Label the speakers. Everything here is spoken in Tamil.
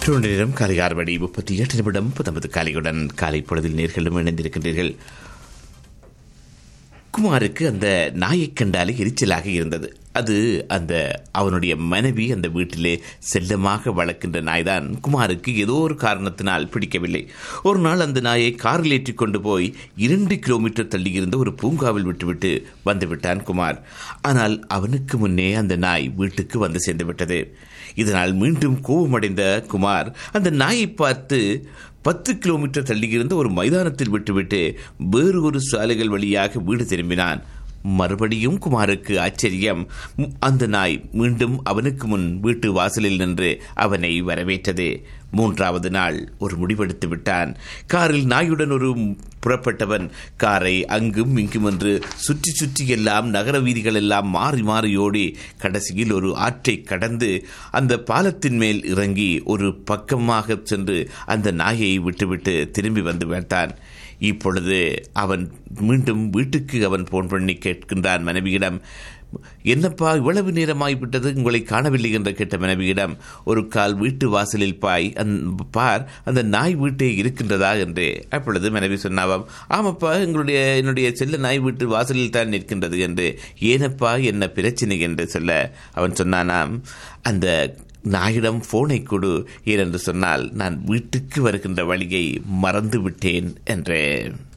Speaker 1: மற்றொரு நேரம் காலை ஆறு மணி முப்பத்தி எட்டு நிமிடம் பத்தொன்பது காலையுடன் காலை பொழுதில் நேர்களும் இணைந்திருக்கின்றீர்கள் குமாருக்கு அந்த நாயை கண்டாலே எரிச்சலாக இருந்தது அது அந்த அவனுடைய மனைவி அந்த வீட்டிலே செல்லமாக வளர்க்கின்ற நாய்தான் குமாருக்கு ஏதோ ஒரு காரணத்தினால் பிடிக்கவில்லை ஒரு நாள் அந்த நாயை காரில் ஏற்றிக் கொண்டு போய் இரண்டு கிலோமீட்டர் தள்ளியிருந்த ஒரு பூங்காவில் விட்டுவிட்டு வந்துவிட்டான் குமார் ஆனால் அவனுக்கு முன்னே அந்த நாய் வீட்டுக்கு வந்து சேர்ந்து விட்டது இதனால் மீண்டும் கோபமடைந்த குமார் அந்த நாயை பார்த்து பத்து கிலோமீட்டர் தள்ளியிருந்த ஒரு மைதானத்தில் விட்டுவிட்டு வேறு ஒரு சாலைகள் வழியாக வீடு திரும்பினான் மறுபடியும் குமாருக்கு ஆச்சரியம் அந்த நாய் மீண்டும் அவனுக்கு முன் வீட்டு வாசலில் நின்று அவனை வரவேற்றது மூன்றாவது நாள் ஒரு முடிவெடுத்து விட்டான் காரில் நாயுடன் ஒரு புறப்பட்டவன் காரை அங்கும் இங்கும் என்று சுற்றி சுற்றி எல்லாம் நகர வீதிகள் எல்லாம் மாறி மாறி ஓடி கடைசியில் ஒரு ஆற்றை கடந்து அந்த பாலத்தின் மேல் இறங்கி ஒரு பக்கமாக சென்று அந்த நாயை விட்டுவிட்டு திரும்பி வந்து வைத்தான் இப்பொழுது அவன் மீண்டும் வீட்டுக்கு அவன் போன் பண்ணி கேட்கின்றான் மனைவியிடம் என்னப்பா இவ்வளவு நேரமாகிவிட்டது உங்களை காணவில்லை என்று கேட்ட மனைவியிடம் ஒரு கால் வீட்டு வாசலில் பாய் பார் அந்த நாய் வீட்டே இருக்கின்றதா என்று அப்பொழுது மனைவி சொன்னாவாம் ஆமாப்பா எங்களுடைய என்னுடைய செல்ல நாய் வீட்டு வாசலில் தான் நிற்கின்றது என்று ஏனப்பா என்ன பிரச்சனை என்று சொல்ல அவன் சொன்னானாம் அந்த நாயிடம் போனை கொடு ஏனென்று சொன்னால் நான் வீட்டுக்கு வருகின்ற வழியை மறந்து விட்டேன் என்று